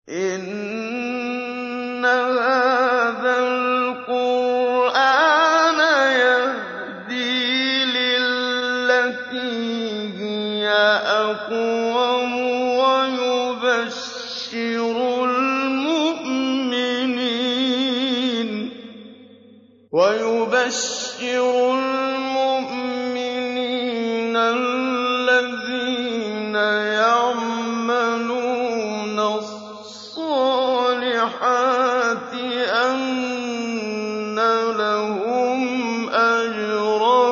إِنَّ هَٰذَا الْقُرْآنَ يَهْدِي لِلَّتِي هِيَ أَقْوَمُ وَيُبَشِّرُ الْمُؤْمِنِينَ الَّذِينَ يَعْمَلُونَ الصَّالِحَاتِ أَنَّ لَهُمْ أَجْرًا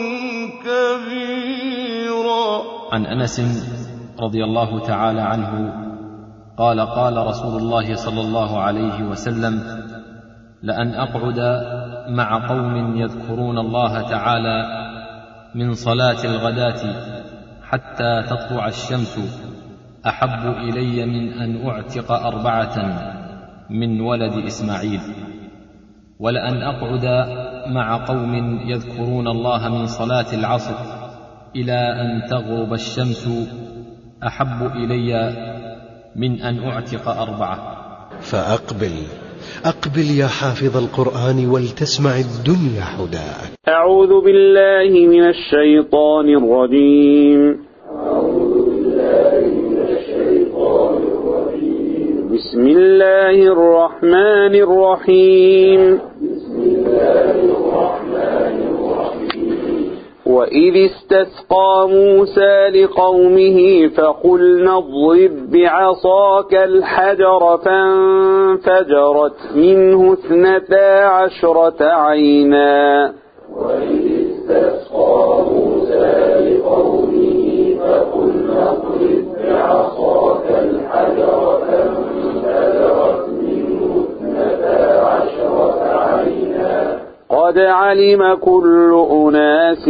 كَبِيرًا عن انس رضي الله تعالى عنه قال قال رسول الله صلى الله عليه وسلم لان اقعد مع قوم يذكرون الله تعالى من صلاه الغداه حتى تطلع الشمس احب الي من ان اعتق اربعه من ولد اسماعيل ولان اقعد مع قوم يذكرون الله من صلاه العصر الى ان تغرب الشمس احب الي من ان اعتق اربعه فأقبل أقبل يا حافظ القرآن ولتسمع الدنيا حداك أعوذ بالله من الشيطان الرجيم بسم الله الرحمن الرحيم وإذ استسقى موسى لقومه فقلنا اضرب بعصاك الحجر فانفجرت منه اثنتا عشرة عينا وإذ استسقى موسى لقومه فقلنا اضرب بعصاك الحجر فانفجرت منه اثنتا عشرة عينا قد علم كل أناس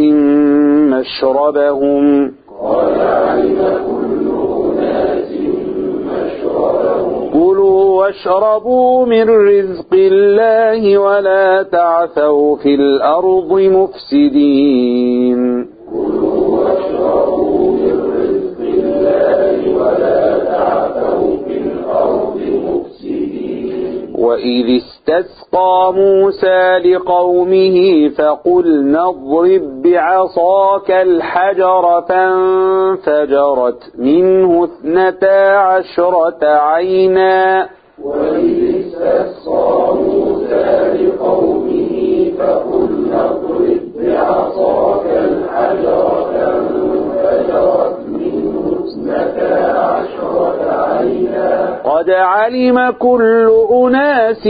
مشربهم قد علم كل أناس مشربهم كلوا واشربوا من رزق الله ولا تعثوا في الأرض مفسدين كلوا واشربوا من رزق الله ولا تعثوا في الأرض مفسدين وإذ استسقى موسى لقومه فقلنا اضرب بعصاك الحجر فانفجرت منه اثنتا عشرة عينا وإذ استسقى موسى لقومه فقلنا اضرب بعصاك الحجر فانفجرت منه اثنتا عشرة عينا قد علم كل أناس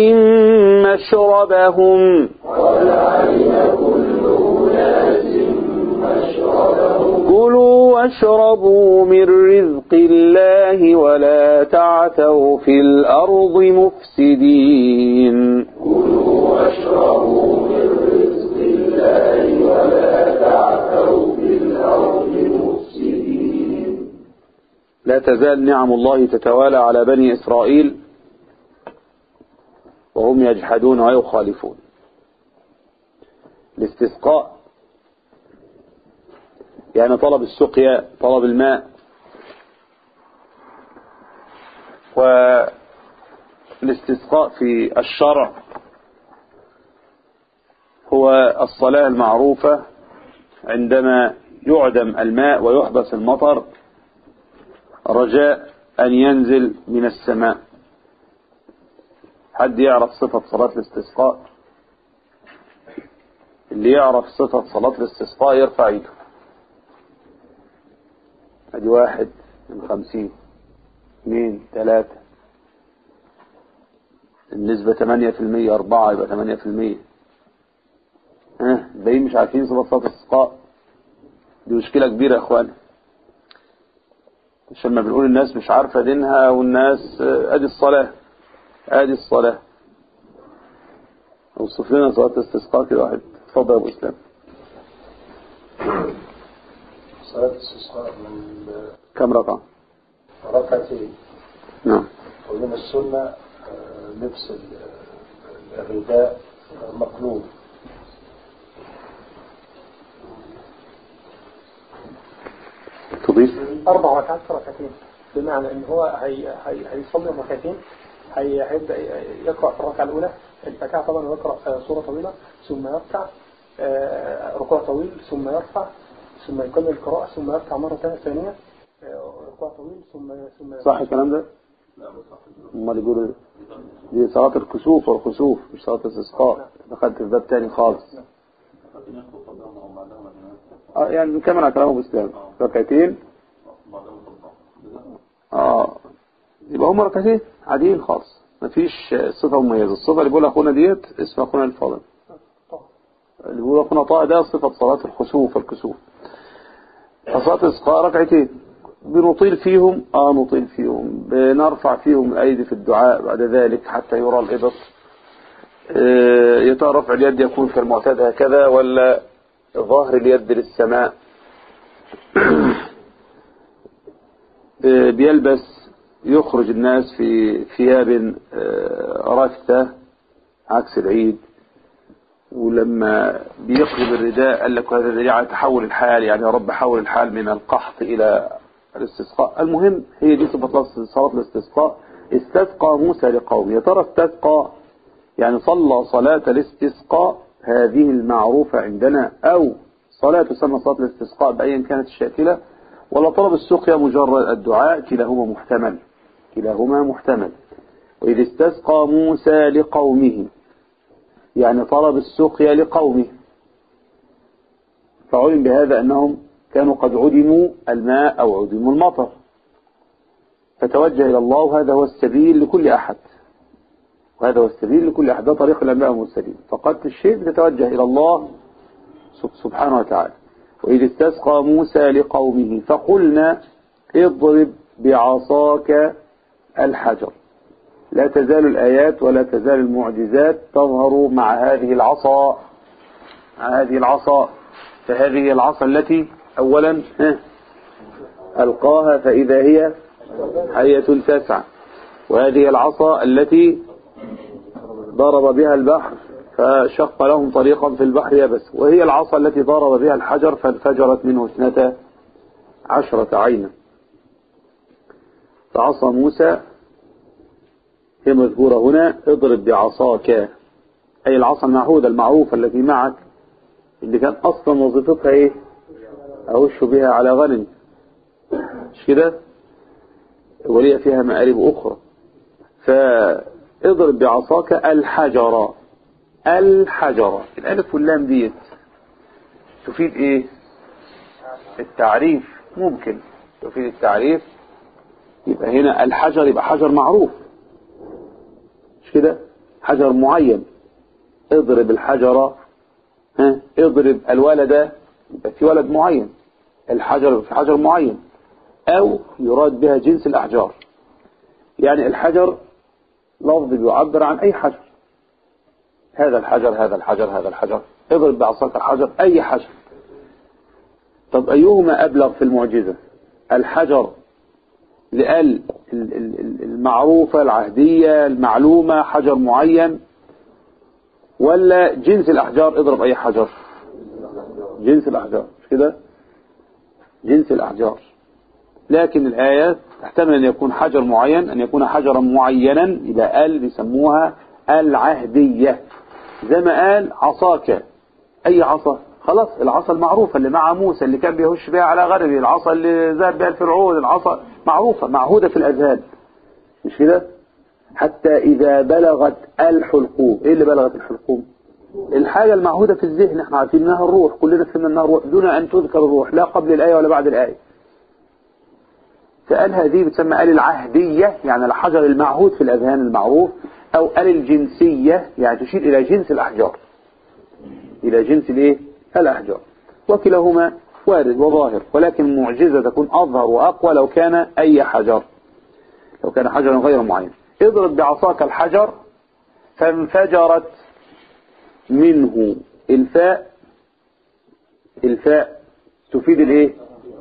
مشربهم قد علم كل أناس مشربهم كلوا واشربوا من رزق الله ولا تعثوا في الأرض مفسدين كلوا واشربوا من رزق الله ولا تعثوا في الأرض مفسدين لا تزال نعم الله تتوالى على بني إسرائيل وهم يجحدون ويخالفون الاستسقاء يعني طلب السقيا طلب الماء والاستسقاء في الشرع هو الصلاة المعروفة عندما يعدم الماء ويحبس المطر رجاء أن ينزل من السماء حد يعرف صفة صلاة الاستسقاء اللي يعرف صفة صلاة الاستسقاء يرفع ايده ادي واحد من خمسين اثنين ثلاثة النسبة ثمانية في المية أربعة يبقى ثمانية في المية ها الباقيين مش عارفين صفة صلاة الاستسقاء دي مشكلة كبيرة يا اخوانا عشان ما بنقول الناس مش عارفة دينها والناس ادي الصلاة ادي الصلاة اوصف لنا صلاة الاستسقاء كده واحد اتفضل يا ابو اسلام صلاة الاستسقاء من كم رقم ركعتين نعم ومن السنة آه، لبس ال- الرداء مقلوب تضيف أربع ركعات في ركعتين بمعنى ان هو هي هي هيصلي ركعتين هي- هيبدا يقرا في الركعه الاولى الفاتحه طبعا ويقرا آه، سوره طويله ثم يركع آه، ركوع طويل ثم يرفع ثم يكمل القراءه ثم يركع مره ثانيه ثانيه آه، ركوع طويل ثم ثم صح الكلام ده؟ امال يقولوا إيه؟ دي صلاة الكسوف والخسوف مش صلاة الاستسقاء دخلت في باب تاني خالص اه يعني نكمل على كلامه بإسلام ركعتين اه يبقى هم ركعتين عاديين خالص مفيش صفة مميزة الصفة اللي بيقول أخونا ديت اسم أخونا الفاضل اللي بيقول أخونا طه ده صفة صلاة الخسوف والكسوف فصلاة الإسقاء ركعتين بنطيل فيهم اه نطيل فيهم بنرفع فيهم الايدي في الدعاء بعد ذلك حتى يرى الابط آه، يا ترى رفع اليد يكون في المعتاد هكذا ولا ظهر اليد للسماء آه، بيلبس يخرج الناس في ثياب آه، رثة عكس العيد ولما بيقلب الرداء قال لك هذا دليل على تحول الحال يعني يا رب حول الحال من القحط إلى الاستسقاء المهم هي دي صفة صلاة الاستسقاء استسقى موسى لقومه يا ترى استسقى يعني صلى صلاة الاستسقاء هذه المعروفة عندنا أو صلاة تسمى صلاة الاستسقاء بأيا كانت الشاكلة ولا طلب السقيا مجرد الدعاء كلاهما محتمل كلاهما محتمل وإذ استسقى موسى لقومه يعني طلب السقيا لقومه فعلم بهذا أنهم كانوا قد عدموا الماء أو عدموا المطر فتوجه إلى الله وهذا هو السبيل لكل أحد وهذا هو السبيل لكل أحد ده طريق الأنبياء والمرسلين فقدت الشيء بتتوجه إلى الله سب- سبحانه وتعالى وإذ استسقى موسى لقومه فقلنا اضرب بعصاك الحجر لا تزال الآيات ولا تزال المعجزات تظهر مع هذه العصا مع هذه العصا فهذه هي العصا التي أولا ها، ألقاها فإذا هي حية تسعى وهذه العصا التي ضرب بها البحر فشق لهم طريقا في البحر يبس وهي العصا التي ضرب بها الحجر فانفجرت منه اثنتا عشرة عينا فعصا موسى هي مذكورة هنا اضرب بعصاك أي العصا المعهودة المعروفة التي معك اللي كان أصلا وظيفتها إيه أهش بها على غنم مش كده ولي فيها مآرب أخرى فاضرب بعصاك الحجر الحجر الألف واللام ديت تفيد إيه التعريف ممكن تفيد التعريف يبقى هنا الحجر يبقى حجر معروف مش كده حجر معين اضرب الحجر ها اضرب الولد يبقى في ولد معين الحجر في حجر معين او يراد بها جنس الاحجار يعني الحجر لفظ بيعبر عن اي حجر هذا الحجر هذا الحجر هذا الحجر اضرب بعصاك الحجر اي حجر طب ايهما ابلغ في المعجزة الحجر لقال المعروفة العهدية المعلومة حجر معين ولا جنس الأحجار اضرب أي حجر جنس الأحجار مش كده جنس الأحجار لكن الآيات تحتمل أن يكون حجر معين أن يكون حجرا معينا يبقى قال بيسموها العهدية زي ما قال عصاك أي عصا خلاص العصا المعروفة اللي مع موسى اللي كان بيهش بها على غربه العصا اللي ذهب بها الفرعون العصا معروفة معهودة في الأذهان مش كده حتى إذا بلغت الحلقوم إيه اللي بلغت الحلقوم الحاجة المعهودة في الذهن احنا عارفين انها الروح كلنا فهمنا انها الروح دون أن تذكر الروح لا قبل الآية ولا بعد الآية فقال هذه بتسمى آل العهدية يعني الحجر المعهود في الأذهان المعروف أو آل الجنسية يعني تشير إلى جنس الأحجار إلى جنس الإيه؟ الأحجار وكلاهما وارد وظاهر ولكن المعجزة تكون أظهر وأقوى لو كان أي حجر لو كان حجرا غير معين اضرب بعصاك الحجر فانفجرت منه الفاء الفاء تفيد الايه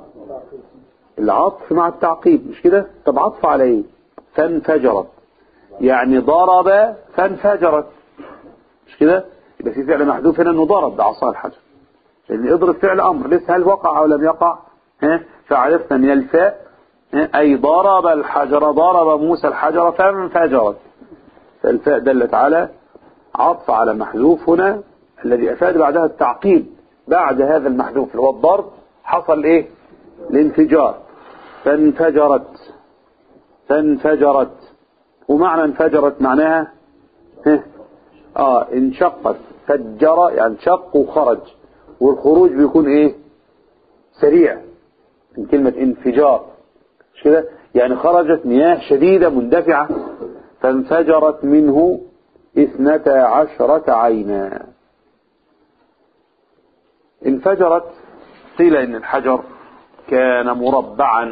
العطف مع التعقيب مش كده طب عطف على ايه فانفجرت يعني ضرب فانفجرت مش كده يبقى في فعل محذوف هنا انه ضرب بعصا الحجر لان اضرب فعل امر لسه هل وقع او لم يقع ها فعرفنا من الفاء أي ضرب الحجر ضرب موسى الحجر فانفجرت فالفاء دلت على عطف على محذوف هنا الذي أفاد بعدها التعقيب بعد هذا المحذوف اللي هو الضرب حصل إيه الانفجار فانفجرت فانفجرت ومعنى انفجرت معناها ها اه انشقت فجر يعني شق وخرج والخروج بيكون ايه سريع من كلمة انفجار مش كده يعني خرجت مياه شديدة مندفعة فانفجرت منه اثنتا عشرة عينا انفجرت قيل ان الحجر كان مربعا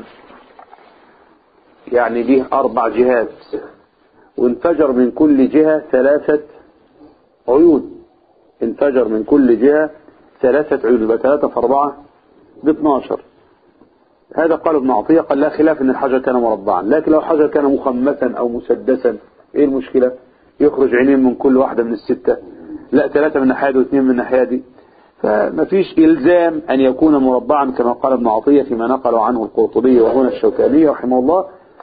يعني له اربع جهات وانفجر من كل جهة ثلاثة عيون انفجر من كل جهة ثلاثة عيون يبقى ثلاثة في أربعة ب 12 هذا قال ابن عطية قال لا خلاف ان الحجر كان مربعا لكن لو الحجر كان مخمسا او مسدسا ايه المشكلة يخرج عينين من كل واحدة من الستة لا ثلاثة من الناحية دي واثنين من الناحية دي فما فيش إلزام أن يكون مربعا كما قال ابن عطية فيما نقل عنه القرطبي وهنا الشوكاني رحمه الله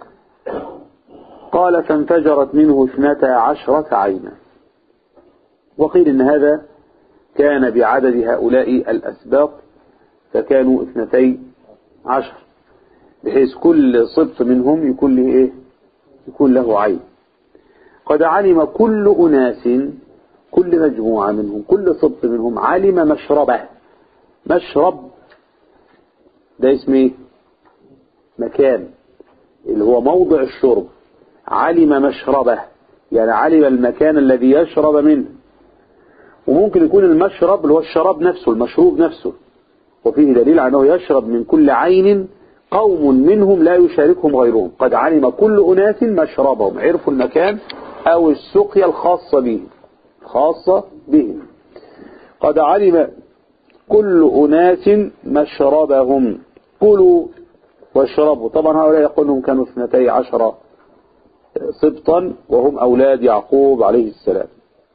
قال فانفجرت منه اثنتا عشرة عينا وقيل ان هذا كان بعدد هؤلاء الأسباط فكانوا اثنتي عشر بحيث كل سبط منهم يكون له ايه يكون له عين قد علم كل أناس كل مجموعة منهم كل سبط منهم علم مشربه مشرب ده اسمه ايه مكان اللي هو موضع الشرب علم مشربه يعني علم المكان الذي يشرب منه وممكن يكون المشرب اللي هو الشراب نفسه المشروب نفسه وفيه دليل على أنه يشرب من كل عين قوم منهم لا يشاركهم غيرهم قد علم كل أناس مشربهم عرفوا المكان أو السقيا الخاصة بهم خاصة بهم قد علم كل أناس مشربهم كلوا واشربوا طبعا هؤلاء يقولون كانوا اثنتي عشر سبطا وهم أولاد يعقوب عليه السلام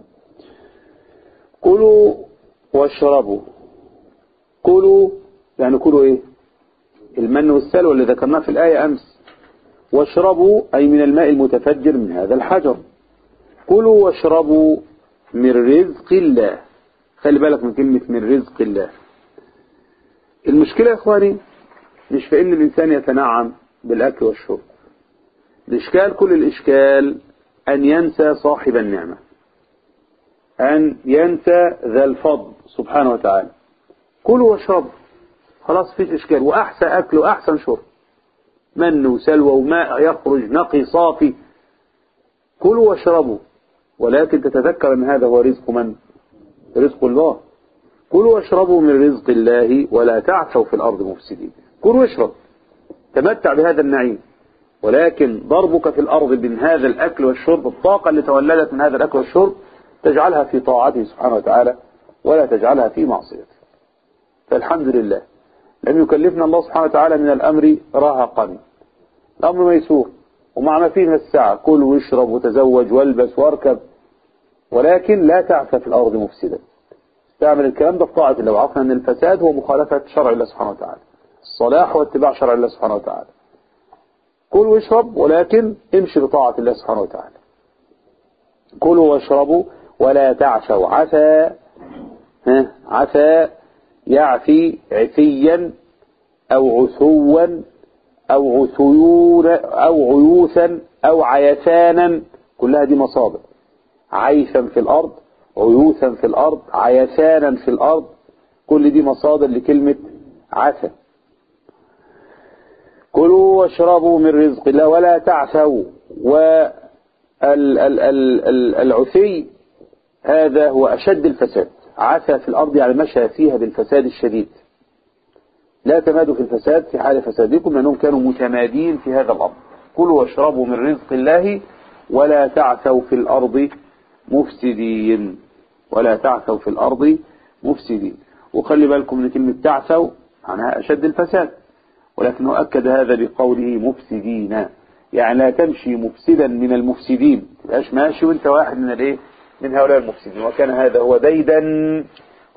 كلوا واشربوا كلوا يعني كلوا ايه المن والسلوى اللي ذكرناه في الآية أمس واشربوا أي من الماء المتفجر من هذا الحجر كلوا واشربوا من رزق الله خلي بالك من كلمة من رزق الله المشكلة يا إخواني مش في إن الإنسان يتنعم بالأكل والشرب الإشكال كل الإشكال أن ينسى صاحب النعمة أن ينسى ذا الفضل سبحانه وتعالى كلوا واشربوا خلاص فيش إشكال وأحسن أكل وأحسن شرب من وسلوى وماء يخرج نقي صافي كلوا واشربوا ولكن تتذكر أن هذا هو رزق من رزق الله كلوا واشربوا من رزق الله ولا تعثوا في الأرض مفسدين كلوا واشرب تمتع بهذا النعيم ولكن ضربك في الأرض من هذا الأكل والشرب الطاقة اللي تولدت من هذا الأكل والشرب تجعلها في طاعته سبحانه وتعالى ولا تجعلها في معصيته فالحمد لله لم يكلفنا الله سبحانه وتعالى من الأمر رهقا الأمر ميسور ومع ما فيه من الساعة كل واشرب وتزوج والبس واركب ولكن لا تعثى في الأرض مفسدا تعمل الكلام ده في طاعة الله وعرفنا أن الفساد هو مخالفة شرع الله سبحانه وتعالى الصلاح واتباع شرع الله سبحانه وتعالى كل واشرب ولكن امشي بطاعة الله سبحانه وتعالى كلوا واشربوا ولا تعثوا عسى ها عسى يعفي عفيا أو عثوا أو عثيون أو عيوثا أو عيثانا كلها دي مصادر عيثا في الأرض عيوثا في الأرض عيثانا في الأرض كل دي مصادر لكلمة عسى كلوا واشربوا من رزق الله ولا تعثوا والعثي هذا هو أشد الفساد عثى في الأرض يعني مشى فيها بالفساد الشديد لا تمادوا في الفساد في حال فسادكم لأنهم كانوا متمادين في هذا الأرض كلوا واشربوا من رزق الله ولا تعثوا في الأرض مفسدين ولا تعثوا في الأرض مفسدين وخلي بالكم من كلمة تعثوا معناها أشد الفساد ولكنه أكد هذا بقوله مفسدين يعني لا تمشي مفسدا من المفسدين تبقاش ماشي وانت واحد من الايه من هؤلاء المفسدين وكان هذا هو ديدا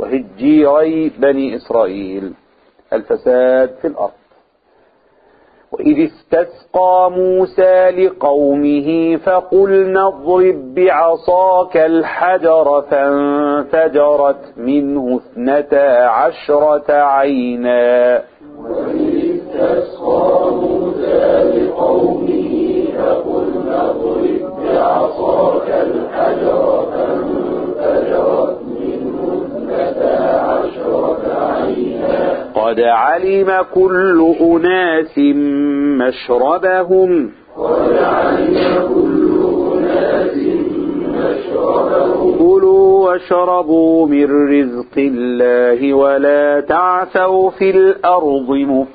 وهجيري بني إسرائيل الفساد في الأرض وإذ استسقى موسى لقومه فقلنا اضرب بعصاك الحجر فانفجرت منه اثنتا عشرة عينا استسقى موسى لقومه فقلنا اضرب بعصاك الحجر فانفجرت منه اثنتا عشرة عينا قد علم كل أناس مشربهم قد علم كل أناس مشربهم كلوا واشربوا من رزق الله ولا تعثوا في الأرض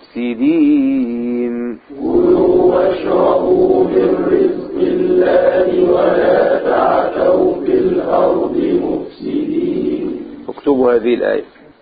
مفسدين كلوا واشربوا من رزق الله ولا تعثوا في الأرض مفسدين اكتبوا هذه الآية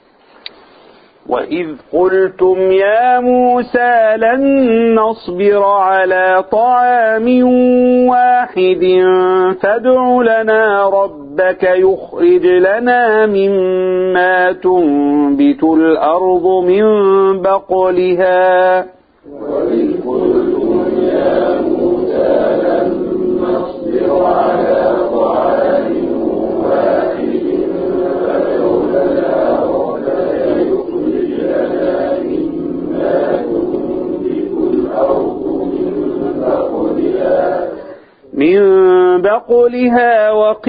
وإذ قلتم يا موسى لن نصبر على طعام واحد فادع لنا ربك يخرج لنا مما تنبت الأرض من بقلها وإذ قلتم يا موسى لن نصبر على طعام واحد فادع لنا ربك يخرج لنا مما تنبت الأرض من بقلها من بقلها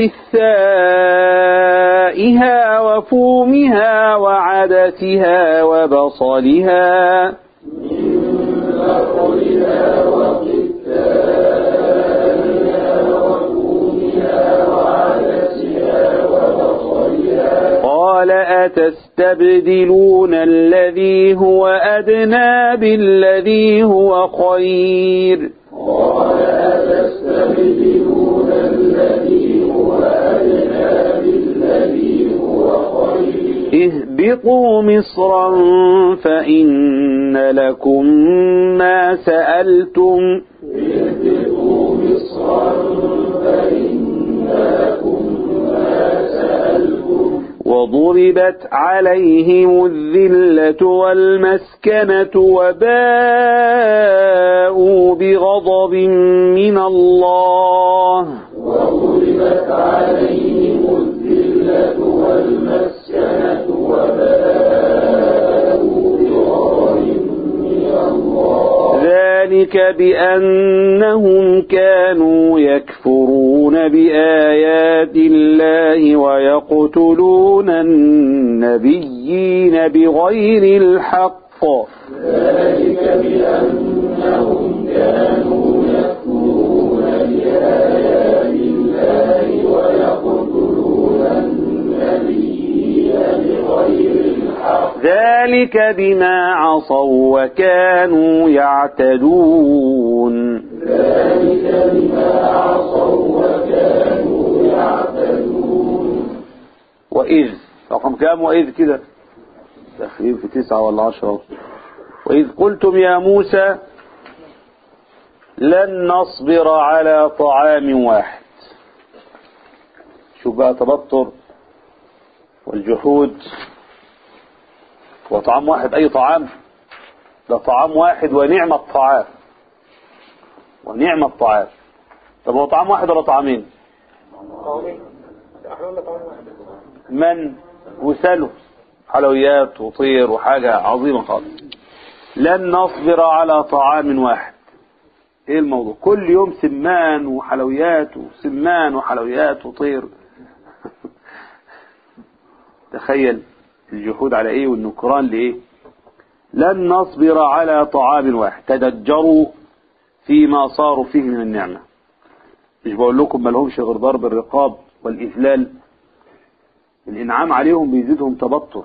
وقثائها وفومها وعدسها وبصلها بقلها وقثائها وفومها وعدسها وبصلها قال أتستبدلون الذي هو أدنى بالذي هو خير قال أتستبدلون الذي هو أدنى بالذي هو خير اهبطوا مصرا فإن لكم ما سألتم اهبطوا مصرا فإن لكم ما سألتم وضربت عليهم الذلة والمسكنة وباءوا بغضب من الله وضربت عليهم الذلة والمسكنة وباءوا بغضب من الله ذلك بأنهم كانوا يكفرون بآيات الله ويقتلون النبيين بغير الحق ذلك بأنهم كانوا يكفرون بآيات الله ويقتلون النبيين بغير الحق ذلك بما عصوا وكانوا يعتدون ذلك بما عصوا وكانوا يعتدون وإذ رقم كام وإذ كده داخلين في تسعة ولا عشرة وإذ قلتم يا موسى لن نصبر على طعام واحد شوف بقى تبطر والجحود وطعام واحد أي طعام ده طعام واحد ونعم الطعام ونعم الطعام طب هو طعام واحد ولا طعامين من وسلوا حلويات وطير وحاجة عظيمة خالص لن نصبر على طعام واحد ايه الموضوع كل يوم سمان وحلويات وسمان وحلويات وطير تخيل الجحود على ايه والنكران لايه لن نصبر على طعام واحد تدجروا فيما صاروا فيه من النعمة مش بقول لكم ما لهمش غير ضرب الرقاب والإذلال الإنعام عليهم بيزيدهم تبطر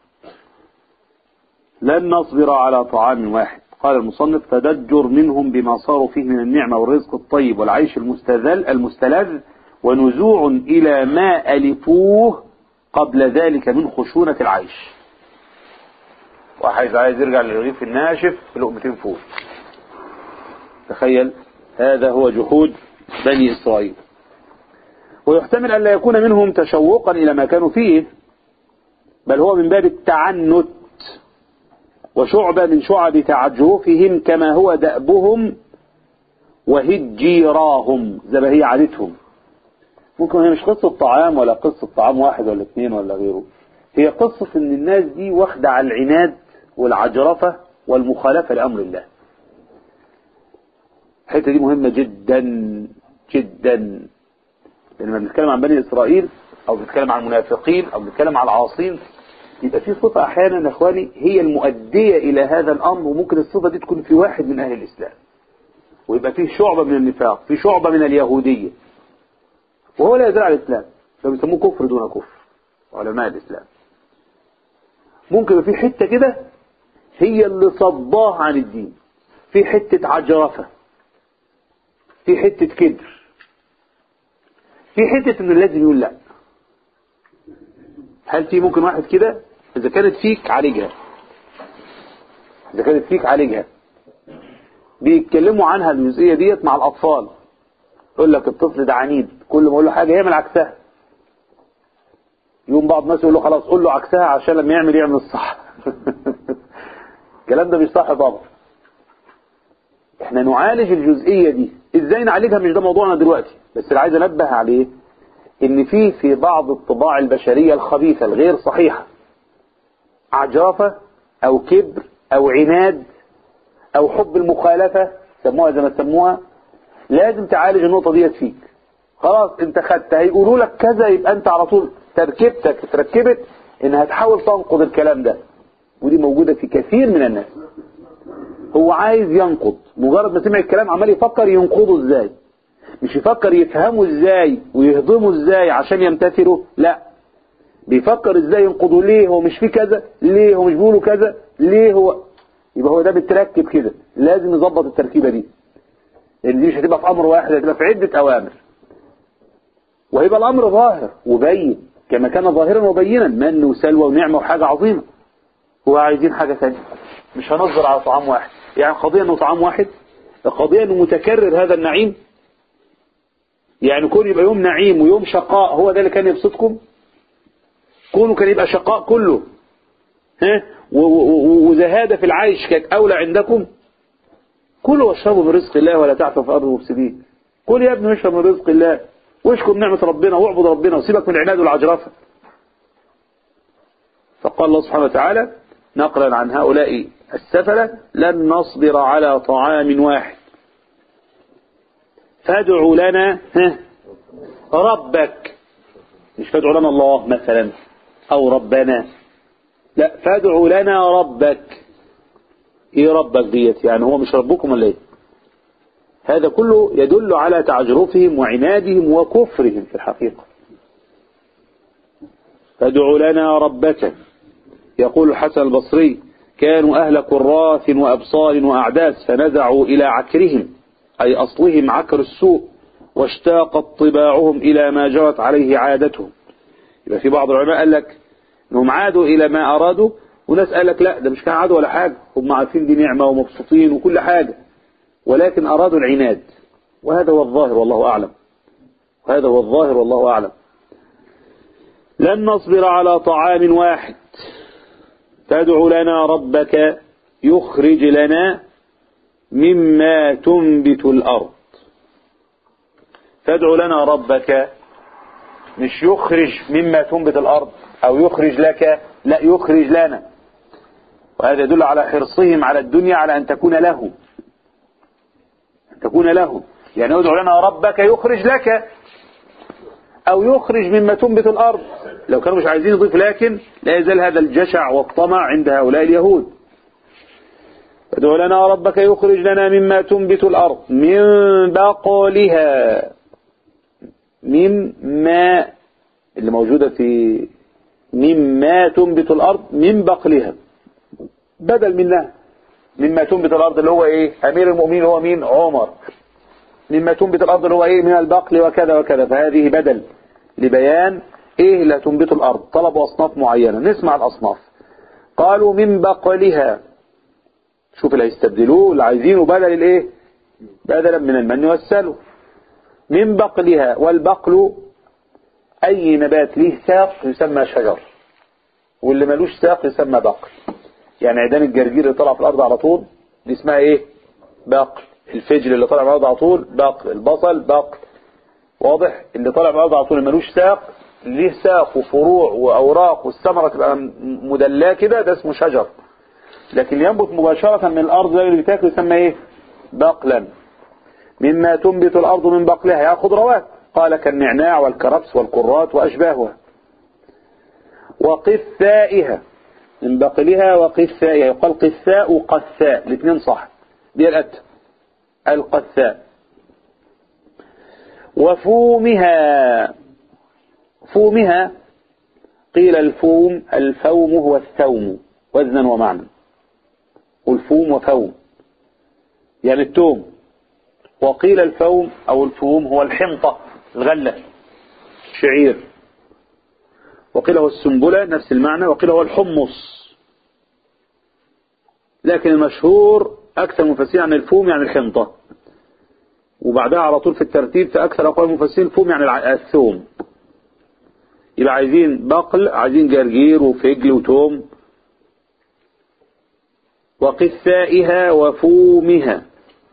لن نصبر على طعام واحد قال المصنف تدجر منهم بما صاروا فيه من النعمة والرزق الطيب والعيش المستذل المستلذ ونزوع إلى ما ألفوه قبل ذلك من خشونة العيش واحد عايز يرجع للرغيف الناشف بلقمتين فول تخيل هذا هو جحود بني إسرائيل ويحتمل أن لا يكون منهم تشوقا إلى ما كانوا فيه بل هو من باب التعنت وشعبة من شعب تعجرفهم كما هو دأبهم وهجيراهم زي ما هي عادتهم ممكن هي مش قصة طعام ولا قصة طعام واحد ولا اثنين ولا غيره هي قصة ان الناس دي واخدة على العناد والعجرفة والمخالفة لأمر الله الحته دي مهمة جدا جدا لما بنتكلم عن بني إسرائيل أو بنتكلم عن المنافقين أو بنتكلم عن العاصين يبقى في صفة أحيانا يا إخواني هي المؤدية إلى هذا الأمر وممكن الصفة دي تكون في واحد من أهل الإسلام ويبقى فيه شعبة من النفاق في شعبة من اليهودية وهو لا يزال على الإسلام فبيسموه كفر دون كفر علماء الإسلام ممكن يبقى في حتة كده هي اللي صداه عن الدين في حتة عجرفة في حتة كبر في حتة انه لازم يقول لا هل في ممكن واحد كده اذا كانت فيك عالجها اذا كانت فيك عالجها بيتكلموا عنها الجزئية ديت مع الاطفال يقول لك الطفل ده عنيد كل ما اقول له حاجة يعمل عكسها يوم بعض الناس يقول له خلاص قول له عكسها عشان لما يعمل يعمل الصح الكلام ده مش صح طبعا احنا نعالج الجزئية دي ازاي نعالجها مش ده موضوعنا دلوقتي بس اللي عايز انبه عليه ان في في بعض الطباع البشرية الخبيثة الغير صحيحة عجرفة او كبر او عناد او حب المخالفة سموها زي ما سموها لازم تعالج النقطة ديت فيك خلاص انت خدت هيقولوا لك كذا يبقى انت على طول تركيبتك تركبت انها تحاول تنقض الكلام ده ودي موجودة في كثير من الناس هو عايز ينقض مجرد ما سمع الكلام عمال يفكر ينقضه ازاي مش يفكر يفهمه ازاي ويهضمه ازاي عشان يمتثله لا بيفكر ازاي ينقضه ليه هو مش فيه كذا ليه هو مش بيقوله كذا ليه هو يبقى هو ده بتركب كده لازم يظبط التركيبة دي لان دي مش هتبقى في امر واحد هتبقى في عدة اوامر وهيبقى الامر ظاهر وبين كما كان ظاهرا وبينا من وسلوى ونعمة وحاجة عظيمة هو عايزين حاجة ثانية مش هنصبر على طعام واحد يعني قضية انه طعام واحد القضية انه متكرر هذا النعيم يعني كون يبقى يوم نعيم ويوم شقاء هو ده اللي كان يبسطكم كونه كان يبقى شقاء كله ها وزهادة في العيش كانت أولى عندكم كلوا واشربوا من رزق الله ولا تعثوا في الأرض مفسدين كل يا ابني اشرب من رزق الله واشكر نعمة ربنا واعبد ربنا وسيبك من العناد والعجرفة فقال الله سبحانه وتعالى نقلا عن هؤلاء السفلة لن نصبر على طعام واحد فادع لنا ربك مش فادع لنا الله مثلا او ربنا لا فادع لنا ربك ايه ربك ديت يعني هو مش ربكم ولا ايه هذا كله يدل على تعجرفهم وعنادهم وكفرهم في الحقيقة فادع لنا ربك يقول الحسن البصري كانوا أهل كراث وأبصار وأعداس فنزعوا إلى عكرهم أي أصلهم عكر السوء واشتاقت طباعهم إلى ما جرت عليه عادتهم يبقى في بعض العلماء قال لك انهم عادوا إلى ما أرادوا وناس قال لك لا ده مش كان عادوا ولا حاجة هم عارفين دي نعمة ومبسوطين وكل حاجة ولكن أرادوا العناد وهذا هو الظاهر والله أعلم وهذا هو الظاهر والله أعلم لن نصبر على طعام واحد فادع لنا ربك يخرج لنا مما تنبت الأرض فادع لنا ربك مش يخرج مما تنبت الأرض أو يخرج لك لا يخرج لنا وهذا يدل على حرصهم على الدنيا على أن تكون له أن تكون له يعني ادع لنا ربك يخرج لك أو يخرج مما تنبت الأرض لو كانوا مش عايزين يضيف لكن لا يزال هذا الجشع والطمع عند هؤلاء اليهود ادع لنا ربك يخرج لنا مما تنبت الأرض من بقلها مما اللي موجودة في مما تنبت الأرض من بقلها بدل منها مما تنبت الأرض اللي هو إيه أمير المؤمنين هو مين عمر مما تنبت الأرض اللي هو إيه من البقل وكذا وكذا فهذه بدل لبيان إيه اللي تنبت الأرض طلبوا أصناف معينة نسمع الأصناف قالوا من بقلها شوف اللي هيستبدلوه اللي عايزينه بدل الإيه بدلا من المن والسلو من بقلها والبقل أي نبات له ساق يسمى شجر واللي ملوش ساق يسمى بقل يعني عيدان الجرجير اللي طلع في الارض على طول دي اسمها ايه بقل الفجل اللي طلع من الارض على طول بقل البصل بقل واضح اللي طلع من الارض على طول ملوش ساق ليه ساق وفروع واوراق والثمره تبقى م- مدلاه كده ده اسمه شجر لكن اللي ينبت مباشره من الارض زي اللي بتاكل يسمى ايه بقلا مما تنبت الارض من بقلها يا خضروات قال كالنعناع والكرفس والكرات واشباهها وقثائها من بقلها وقثائها يقال قثاء وقثاء الاثنين صح دي الأت القثاء وفومها فومها قيل الفوم الفوم هو الثوم وزنا ومعنى والفوم وفوم يعني التوم وقيل الفوم أو الفوم هو الحنطة الغلة شعير وقيل هو السنبلة نفس المعنى وقيل هو الحمص لكن المشهور أكثر مفسرين عن الفوم يعني الحنطة وبعدها على طول في الترتيب في أكثر أقوال المفسرين الفوم يعني الع- الثوم يبقى عايزين بقل عايزين جرجير وفجل وتوم وقثائها وفومها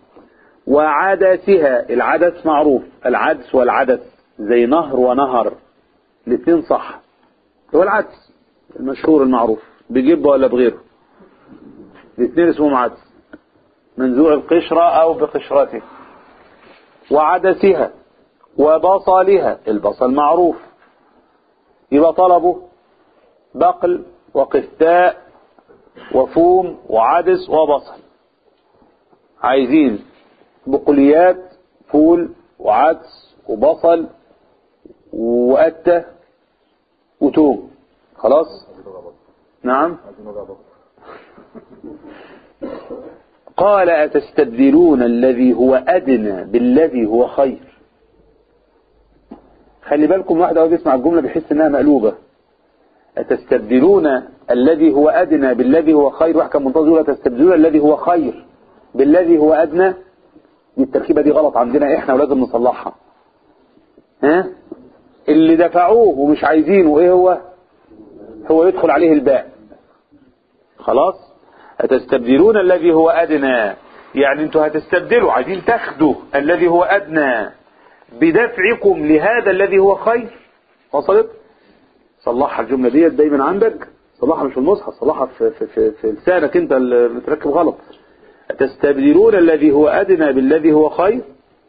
وعدسها العدس معروف العدس والعدس زي نهر ونهر الاثنين صح هو العدس المشهور المعروف بجبه ولا بغيره الاثنين اسمهم عدس منزوع القشرة او بقشرته وعدسها وبصلها البصل معروف يبقى طلبه بقل وقثاء وفوم وعدس وبصل عايزين بقوليات فول وعدس وبصل وقتة وتوم خلاص نعم قال أتستبدلون الذي هو أدنى بالذي هو خير خلي بالكم واحد أول يسمع الجملة بيحس إنها مقلوبة أتستبدلون الذي هو أدنى بالذي هو خير واحد كان منتظر يقول أتستبدلون الذي هو خير بالذي هو أدنى دي التركيبة دي غلط عندنا إحنا ولازم نصلحها ها اللي دفعوه ومش عايزينه إيه هو هو يدخل عليه الباء خلاص أتستبدلون الذي هو أدنى يعني انتوا هتستبدلوا عايزين تاخدوا الذي هو أدنى بدفعكم لهذا الذي هو خير وصلت صلحها الجملة ديت دايما عندك صلحها مش في المصحف صلحها في, في, في, في لسانك انت اللي متركب غلط تستبدلون الذي هو أدنى بالذي هو خير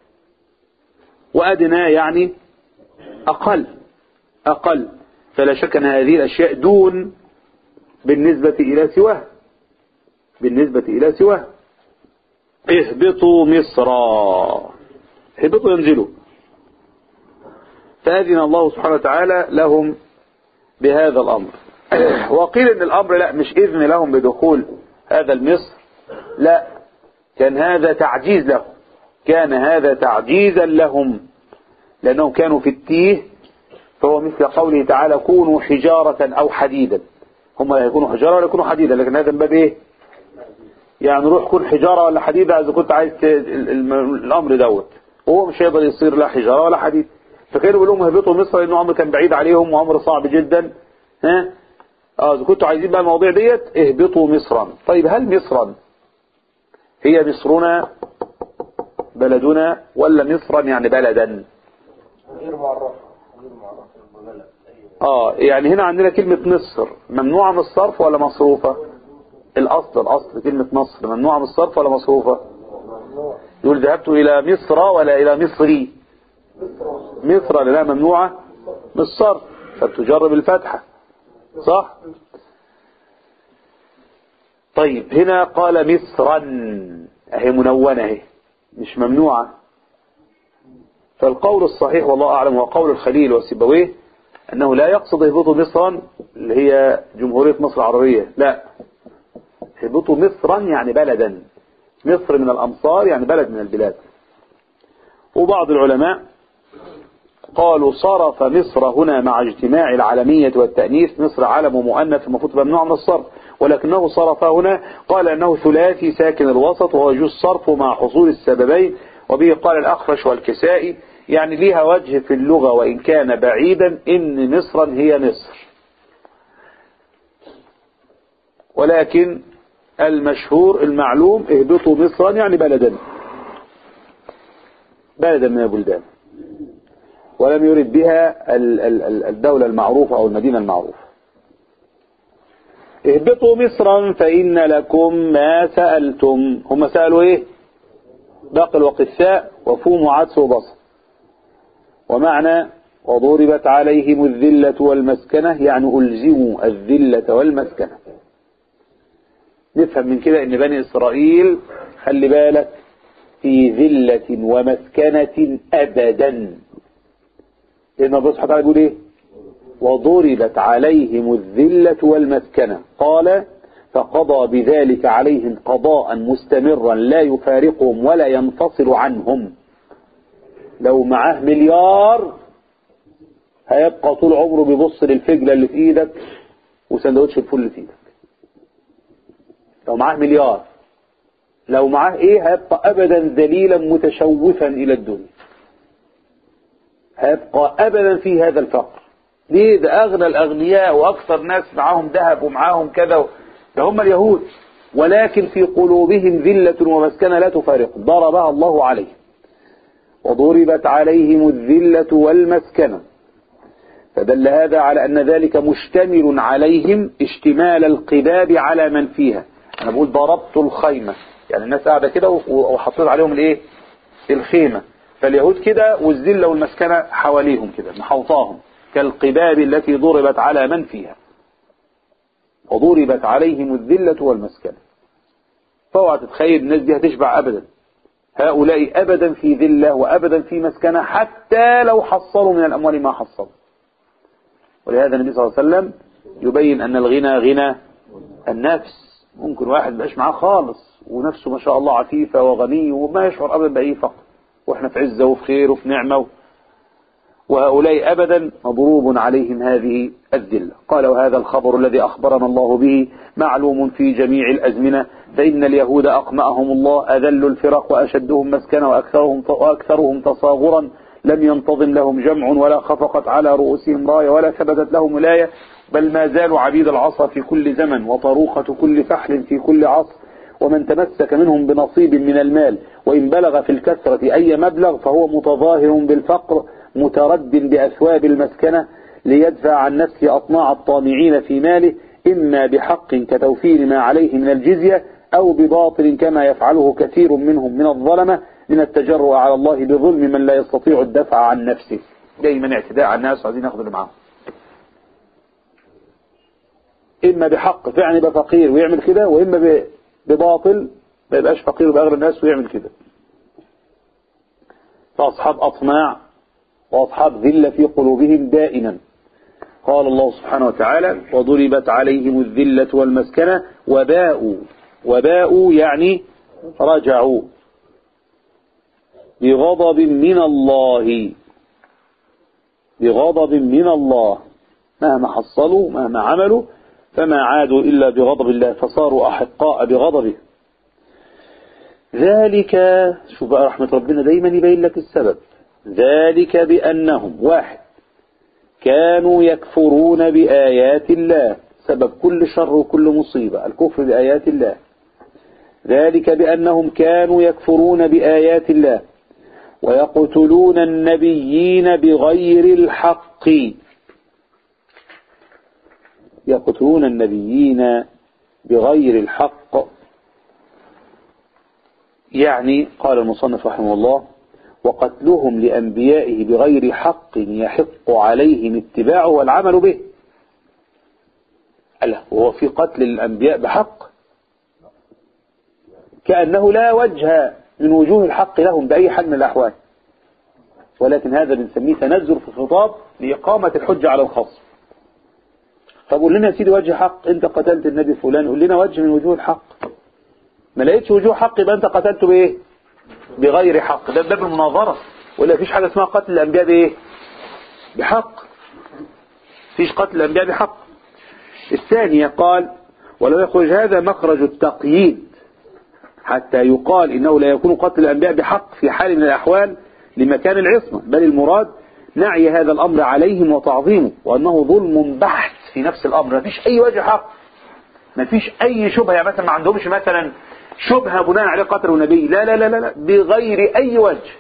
وأدنى يعني أقل أقل فلا شك أن هذه الأشياء دون بالنسبة إلى سواه بالنسبة إلى سواه اهبطوا مصرا اهبطوا ينزلوا فأذن الله سبحانه وتعالى لهم بهذا الأمر وقيل ان الأمر لا مش إذن لهم بدخول هذا المصر لا كان هذا تعجيز لهم كان هذا تعجيزا لهم لأنهم كانوا في التيه فهو مثل قوله تعالى كونوا حجارة أو حديدا هم لا يكونوا حجارة ولا يكونوا حديدا لكن هذا من باب إيه يعني روح كون حجارة ولا حديدة إذا كنت عايز ت- ال- ال- الأمر دوت وهو مش هيقدر يصير لا حجارة ولا حديد فكانوا بيقولوا لهم اهبطوا مصر لأنه أمر كان بعيد عليهم وأمر صعب جدا ها اه إذا كنتوا عايزين بقى المواضيع ديت اهبطوا مصرا طيب هل مصرا هي مصرنا بلدنا ولا مصرا يعني بلدا غير معرفة غير معرفة بلد اه يعني هنا عندنا كلمة مصر ممنوعة من الصرف ولا مصروفة الاصل الاصل كلمة مصر ممنوعة من الصرف ولا مصروفة ممنوع يقول ذهبت الى مصر ولا الى مصري مصر لا ممنوعة من الصرف فبتجرب الفتحة صح طيب هنا قال مصرا اهي منونة اهي مش ممنوعة فالقول الصحيح والله أعلم هو قول الخليل وسيبويه أنه لا يقصد اهبطوا مصرا اللي هي جمهورية مصر العربية لا اهبطوا مصرا يعني بلدا مصر من الأمصار يعني بلد من البلاد وبعض العلماء قالوا صرف مصر هنا مع اجتماع العالمية والتأنيث مصر علم مؤنث المفروض ممنوع من الصرف ولكنه صرف هنا قال أنه ثلاثي ساكن الوسط وهو يجوز صرفه مع حصول السببين وبه قال الأخفش والكسائي يعني ليها وجه في اللغة وإن كان بعيدا إن مصرا هي مصر ولكن المشهور المعلوم اهبطوا مصرا يعني بلدا بلدا من البلدان ولم يرد بها ال- ال- ال- الدولة المعروفة أو المدينة المعروفة اهبطوا مصرا فإن لكم ما سألتم هم سألوا ايه باقل وقساء وفوم وعدس وبصر ومعنى وضربت عليهم الذلة والمسكنة يعني ألزموا الذلة والمسكنة نفهم من كده ان بني اسرائيل خلي بالك في ذلة ومسكنة ابدا لان الله سبحانه وتعالى بيقول ايه وضربت عليهم الذلة والمسكنة قال فقضى بذلك عليهم قضاء مستمرا لا يفارقهم ولا ينفصل عنهم لو معاه مليار هيبقى طول عمره بيبص للفجلة اللي في ايدك وسندوتش الفول اللي في ايدك لو معاه مليار لو معاه ايه هيبقى ابدا ذليلا متشوفا الى الدنيا هيبقى ابدا في هذا الفقر ليه ده اغنى الاغنياء واكثر ناس معاهم ذهب ومعاهم كذا ده هم اليهود ولكن في قلوبهم ذلة ومسكنة لا تفارق ضربها الله عليه وضربت عليهم الذلة والمسكنة فدل هذا على أن ذلك مشتمل عليهم اشتمال القباب على من فيها أنا بقول ضربت الخيمة يعني الناس قاعدة كده وحطيت عليهم الايه الخيمة فاليهود كده والذلة والمسكنة حواليهم كده محوطاهم كالقباب التي ضربت على من فيها وضربت عليهم الذلة والمسكنة فاوعى تتخيل الناس دي هتشبع أبدا هؤلاء أبدا في ذلة وأبدا في مسكنة حتى لو حصلوا من الأموال ما حصلوا ولهذا النبي صلى الله عليه وسلم يبين أن الغنى غنى النفس ممكن واحد بقاش معاه خالص ونفسه ما شاء الله عفيفة وغني وما يشعر أبدا بأي فقر وإحنا في عزة وفي خير وفي نعمة وهؤلاء أبدا مضروب عليهم هذه الذلة قال وهذا الخبر الذي أخبرنا الله به معلوم في جميع الأزمنة فإن اليهود أقمأهم الله أذل الفرق وأشدهم مسكنا وأكثرهم, وأكثرهم تصاغرا لم ينتظم لهم جمع ولا خفقت على رؤوسهم راية ولا ثبتت لهم ولاية بل ما زالوا عبيد العصا في كل زمن وطروخة كل فحل في كل عصر ومن تمسك منهم بنصيب من المال وإن بلغ في الكثرة أي مبلغ فهو متظاهر بالفقر مترد بأثواب المسكنة ليدفع عن نفسه أطماع الطامعين في ماله إما بحق كتوفير ما عليه من الجزية أو بباطل كما يفعله كثير منهم من الظلمة من التجرؤ على الله بظلم من لا يستطيع الدفع عن نفسه دايما اعتداء على الناس وعايزين ياخدوا اللي معاهم إما بحق فعلا يبقى فقير ويعمل كده وإما بباطل ما يبقاش فقير ويبقى أغلى الناس ويعمل كده فأصحاب أطماع وأصحاب ذلة في قلوبهم دائما قال الله سبحانه وتعالى وضربت عليهم الذلة والمسكنة وباءوا وباءوا يعني رجعوا بغضب من الله بغضب من الله مهما حصلوا مهما عملوا فما عادوا إلا بغضب الله فصاروا أحقاء بغضبه ذلك شوف بقى رحمة ربنا دايما يبين لك السبب ذلك بأنهم واحد كانوا يكفرون بآيات الله سبب كل شر وكل مصيبة الكفر بآيات الله ذلك بأنهم كانوا يكفرون بآيات الله ويقتلون النبيين بغير الحق يقتلون النبيين بغير الحق يعني قال المصنف رحمه الله وقتلهم لأنبيائه بغير حق يحق عليهم اتباعه والعمل به ألا وهو في قتل الأنبياء بحق كأنه لا وجه من وجوه الحق لهم بأي حال من الأحوال ولكن هذا بنسميه تنزل في الخطاب لإقامة الحجة على الخصم طب قول لنا يا سيدي وجه حق انت قتلت النبي فلان قول لنا وجه من وجوه الحق ما لقيتش وجوه حق يبقى انت قتلته بايه بغير حق ده باب المناظرة ولا فيش حاجة اسمها قتل الأنبياء بايه بحق فيش قتل الأنبياء بحق الثانية قال ولو يخرج هذا مخرج التقييد حتى يقال إنه لا يكون قتل الأنبياء بحق في حال من الأحوال لمكان العصمة بل المراد نعي هذا الأمر عليهم وتعظيمه وأنه ظلم بحث في نفس الأمر ما فيش أي وجه حق ما فيش اي شبهه يعني مثلا ما عندهمش مثلا شبهه بناء عليه قتلوا النبي لا لا لا لا, لا بغير اي وجه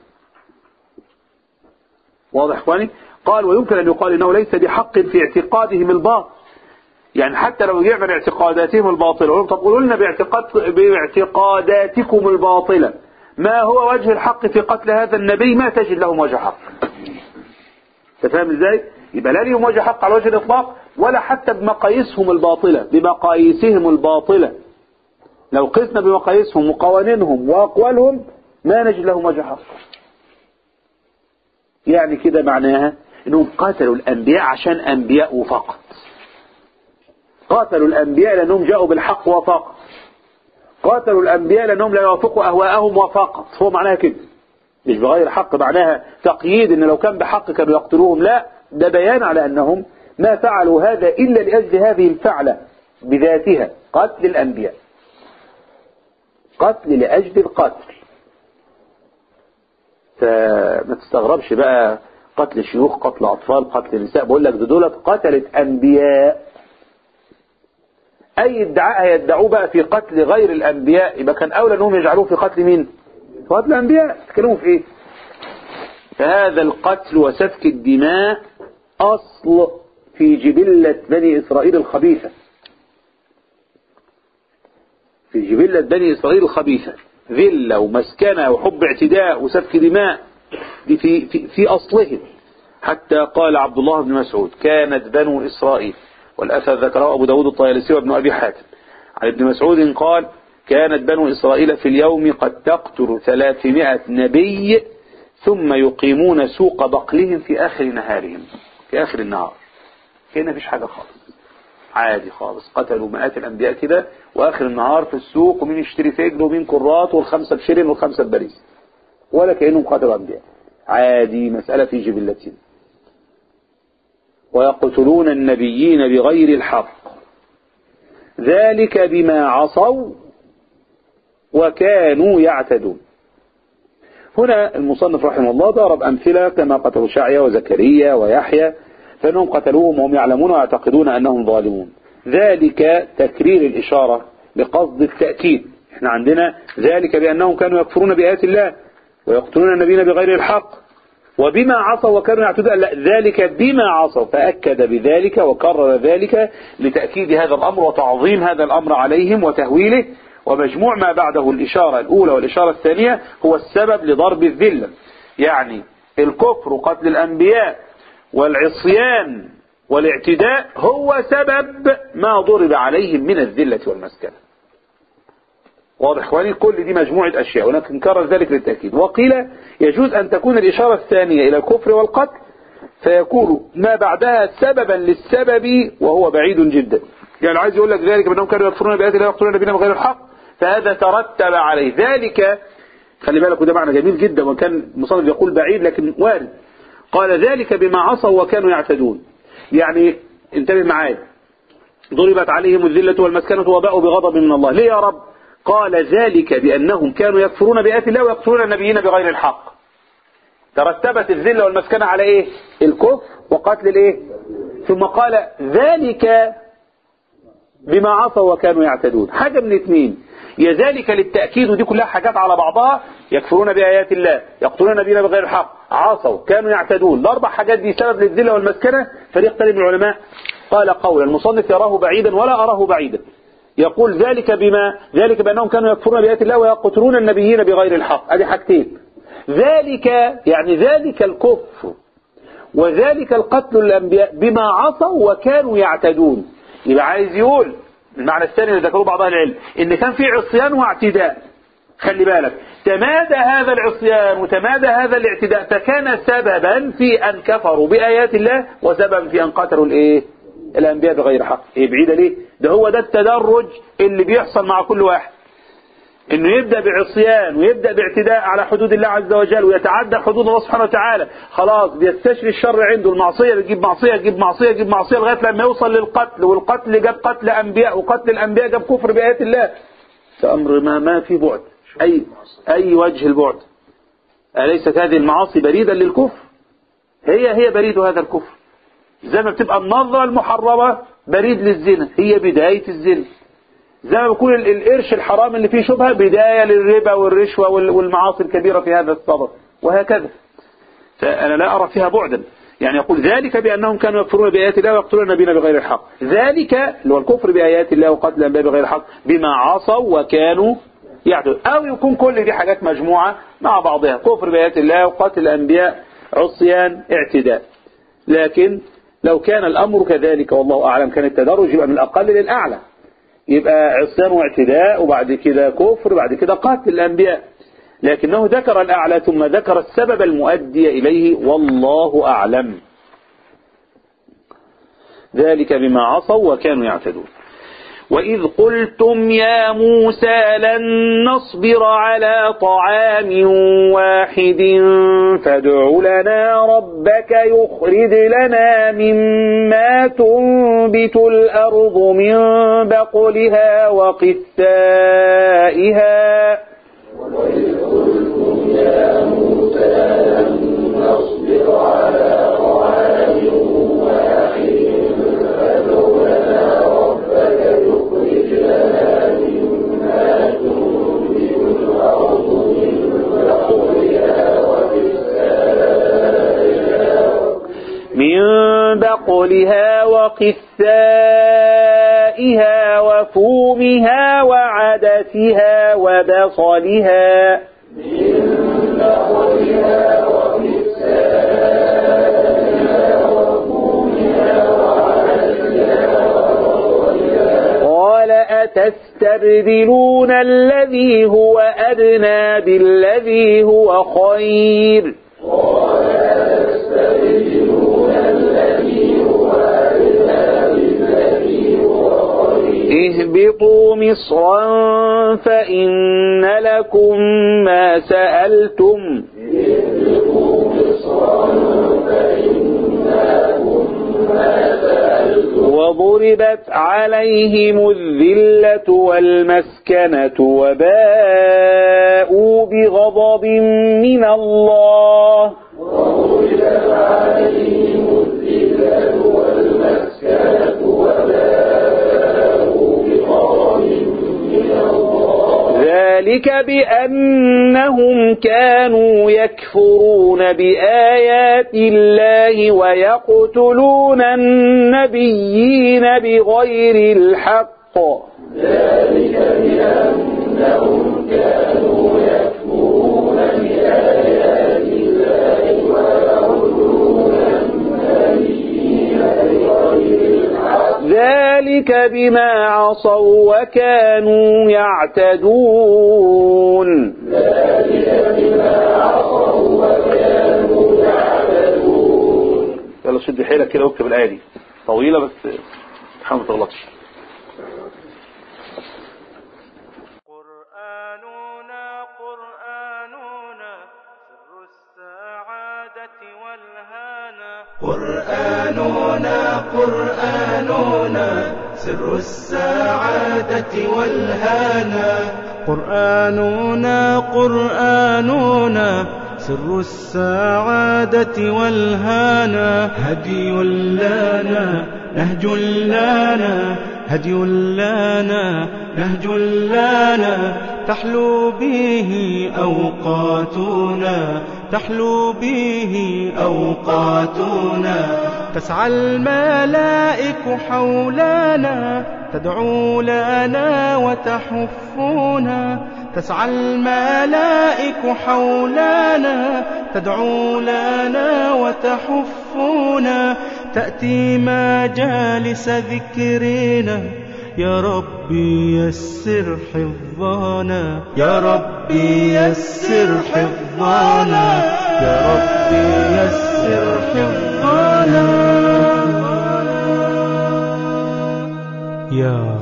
واضح اخواني قال ويمكن ان يقال انه ليس بحق في اعتقادهم الباطل يعني حتى لو يعمل اعتقاداتهم الباطلة يقولون طب قولوا لنا باعتقاد باعتقاداتكم الباطلة ما هو وجه الحق في قتل هذا النبي ما تجد لهم وجه حق انت فاهم ازاي يبقى لا لهم وجه حق على وجه الاطلاق ولا حتى بمقاييسهم الباطلة بمقاييسهم الباطلة لو قسنا بمقاييسهم وقوانينهم واقوالهم ما نجد لهم وجه حق يعني كده معناها انهم قتلوا الانبياء عشان انبياء فقط قاتلوا الأنبياء لأنهم جاءوا بالحق وفقط قاتلوا الأنبياء لأنهم لا يوافقوا أهواءهم وفقط هو معناها كده مش بغير حق معناها تقييد إن لو كان بحق كانوا يقتلوهم لا ده بيان على أنهم ما فعلوا هذا إلا لأجل هذه الفعلة بذاتها قتل الأنبياء قتل لأجل القتل فما تستغربش بقى قتل شيوخ قتل أطفال قتل نساء بقول لك دولت قتلت أنبياء اي ادعاء هيدعوه بقى في قتل غير الانبياء يبقى كان اولى انهم يجعلوه في قتل مين في قتل الانبياء تتكلموا في ايه فهذا القتل وسفك الدماء اصل في جبلة بني اسرائيل الخبيثة في جبلة بني اسرائيل الخبيثة ذلة ومسكنة وحب اعتداء وسفك دماء دي في, في, في اصلهم حتى قال عبد الله بن مسعود كانت بنو اسرائيل والأثر ذكره أبو داود الطيالسي وابن أبي حاتم عن ابن مسعود قال كانت بنو إسرائيل في اليوم قد تقتل ثلاثمائة نبي ثم يقيمون سوق بقلهم في آخر نهارهم في آخر النهار هنا مفيش حاجة خالص عادي خالص قتلوا مئات الأنبياء كده وآخر النهار في السوق ومين يشتري فجل ومين كرات والخمسة بشيرين والخمسة بباريس ولا كأنهم قتلوا أنبياء عادي مسألة في جبلتهم ويقتلون النبيين بغير الحق ذلك بما عصوا وكانوا يعتدون هنا المصنف رحمه الله ضرب أمثلة كما قتلوا شعيا وزكريا ويحيى فإنهم قتلوهم وهم يعلمون ويعتقدون أنهم ظالمون ذلك تكرير الإشارة بقصد التأكيد احنا عندنا ذلك بأنهم كانوا يكفرون بآيات الله ويقتلون النبيين بغير الحق وبما عصوا وكانوا يعتدون لا ذلك بما عصوا فأكد بذلك وكرر ذلك لتأكيد هذا الأمر وتعظيم هذا الأمر عليهم وتهويله ومجموع ما بعده الإشارة الأولى والإشارة الثانية هو السبب لضرب الذلة يعني الكفر وقتل الأنبياء والعصيان والاعتداء هو سبب ما ضرب عليهم من الذلة والمسكنة واضح اخواني كل دي مجموعة اشياء ولكن نكرر ذلك للتأكيد وقيل يجوز ان تكون الاشارة الثانية الى الكفر والقتل فيكون ما بعدها سببا للسبب وهو بعيد جدا يعني عايز يقول لك ذلك بانهم كانوا يكفرون بآيات الله ويقتلون نبينا بغير الحق فهذا ترتب عليه ذلك خلي بالك وده معنى جميل جدا وكان المصنف يقول بعيد لكن وارد قال ذلك بما عصوا وكانوا يعتدون يعني انتبه معايا ضربت عليهم الذلة والمسكنة وباءوا بغضب من الله ليه يا رب قال ذلك بأنهم كانوا يكفرون بآيات الله ويقتلون النبيين بغير الحق ترتبت الذلة والمسكنة على ايه الكفر وقتل الايه ثم قال ذلك بما عصوا وكانوا يعتدون حاجة من اثنين يا ذلك للتأكيد ودي كلها حاجات على بعضها يكفرون بآيات الله يقتلون النبيين بغير الحق عصوا كانوا يعتدون الأربع حاجات دي سبب للذلة والمسكنة فريق تاني من العلماء قال قولا المصنف يراه بعيدا ولا أراه بعيدا يقول ذلك بما ذلك بأنهم كانوا يكفرون بآيات الله ويقتلون النبيين بغير الحق هذه حاجتين ذلك يعني ذلك الكفر وذلك القتل الأنبياء بما عصوا وكانوا يعتدون يبقى عايز يقول المعنى الثاني اللي ذكروه بعض اهل العلم ان كان في عصيان واعتداء خلي بالك تمادى هذا العصيان وتمادى هذا الاعتداء فكان سببا في ان كفروا بآيات الله وسببا في ان قتلوا الايه الانبياء بغير حق ايه بعيدة ليه ده هو ده التدرج اللي بيحصل مع كل واحد انه يبدأ بعصيان ويبدأ باعتداء على حدود الله عز وجل ويتعدى حدود الله سبحانه وتعالى خلاص بيستشري الشر عنده المعصية بتجيب معصية تجيب معصية تجيب معصية لغاية لما يوصل للقتل والقتل جاب قتل انبياء وقتل الانبياء جاب كفر بآيات الله ده امر ما ما في بعد اي اي وجه البعد اليست هذه المعاصي بريدا للكفر هي هي بريد هذا الكفر زي ما بتبقى النظرة المحرمة بريد للزنا هي بداية الزنا زي ما بيكون ال- القرش الحرام اللي فيه شبهة بداية للربا والرشوة وال- والمعاصي الكبيرة في هذا الصدد وهكذا فأنا لا أرى فيها بعدا يعني يقول ذلك بأنهم كانوا يكفرون بآيات الله ويقتلون النبيين بغير الحق ذلك اللي هو الكفر بآيات الله وقتل الأنبياء بغير الحق بما عصوا وكانوا يعدون أو يكون كل دي حاجات مجموعة مع بعضها كفر بآيات الله وقتل الأنبياء عصيان اعتداء لكن لو كان الأمر كذلك والله أعلم كان التدرج يبقى من الأقل للأعلى يبقى عصيان واعتداء وبعد كده كفر وبعد كده قتل الأنبياء لكنه ذكر الأعلى ثم ذكر السبب المؤدي إليه والله أعلم ذلك بما عصوا وكانوا يعتدون وإذ قلتم يا موسى لن نصبر على طعام واحد فادع لنا ربك يخرج لنا مما تنبت الأرض من بقلها وقثائها من بقلها وقثائها وفومها وعدسها وبصلها قال أتستبدلون الذي هو أدنى بالذي هو خير اهبطوا مصرا فإن لكم ما سألتم وضربت عليهم الذلة والمسكنة وباءوا بغضب من الله ذلك بأنهم كانوا يكفرون بآيات الله ويقتلون النبيين بغير الحق ذلك بما عصوا وكانوا يعتدون يلا شد حيلك كده واكتب الآية دي طويلة بس حاول ما تغلطش قرآننا قرآننا سر السعادة والهانا قرآننا قرآننا سر السعادة والهانا قرآننا قرآننا سر السعادة والهانا هدي لنا نهج لنا هدي لنا نهج لنا تحلو به أوقاتنا تحلو به أوقاتنا تسعى الملائك حولنا تدعو لنا وتحفنا تسعى الملائك حولنا تدعو لنا وتحفنا تأتي مجالس ذكرنا يا ربي يسر حفظنا يا ربي يسر حفظنا يا ربي يسر حفظنا يا